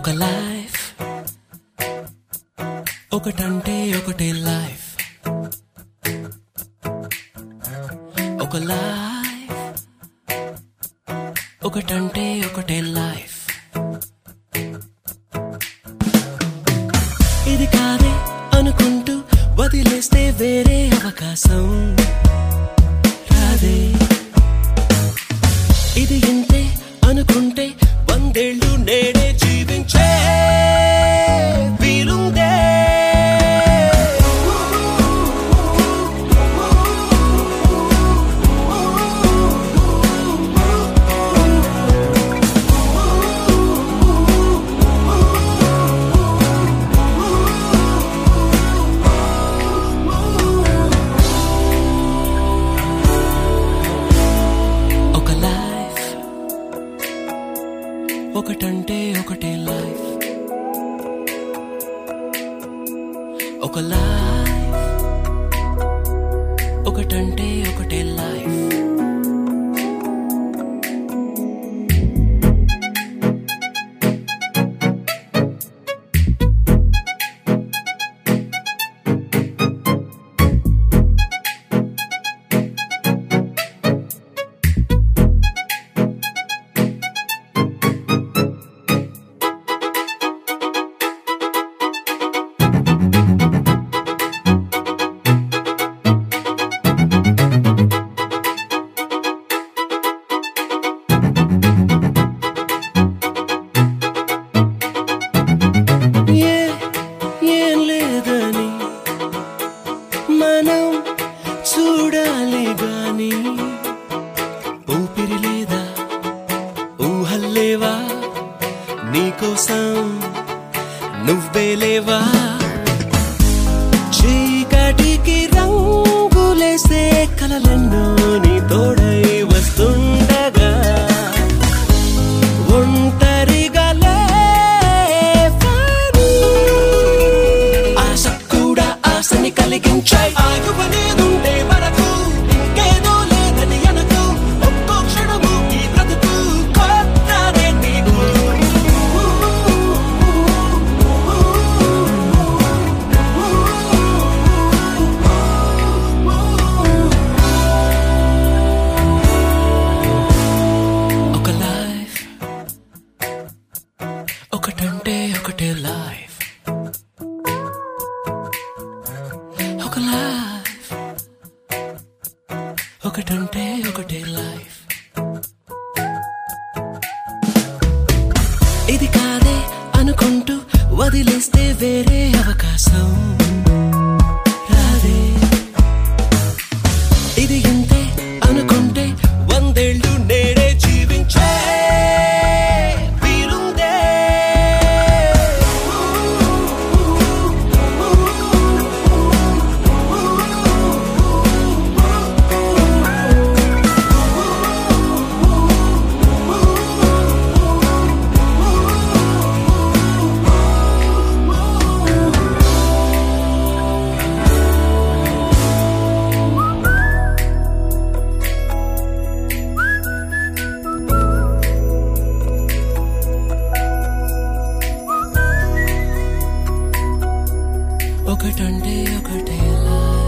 ఒక లైఫ్ ఒకటంటే ఒకటే లైఫ్ ఒక లైఫ్ ఒకటంటే ఒకటే లైఫ్ ఇది కాదే అనుకుంటూ వదిలేస్తే వేరే అవకాశం రాదే ఇది ఇంతే అనుకుంటే వందేళ్ళు నేడే జీవించే వీలుందే ఒక లైఫ్ ఒకటంటే ఒకటే లైఫ్ ఒక లైఫ్ ఒకటంటే ఒకటే లైఫ్ ఏ ఏం లేదని మనం చూడాలి గాని ఊపిరి లేదా ఊహల్లేవా నీకోసం నువ్వే లేవా చీకటికి రంగులేసే కలలెన్నో నీ తోడై వస్తుండగా ఒంటరిగా లేవని ఆశ కూడా ఆశని కలిగించాయి ఆగుపనేదుండే వరకు ఇంకేదో లేదని అనకు ఒక్కో క్షణము ఈ బ్రతుకు కొత్తదే నీకు ఒక లైఫ్ ఒకటంటే ఒకటే లైఫ్ ఒక లైఫ్ ఒకటంటే ఒకటే లైఫ్ ఇది కాదే అనుకుంటూ వదిలేస్తే వేరే అవకాశం రాదే ఇది ఇంతే అనుకుంటే వందేళ్ళు నేడే జీవించే వీలుందే ఒకటంటే ఒకటే లైఫ్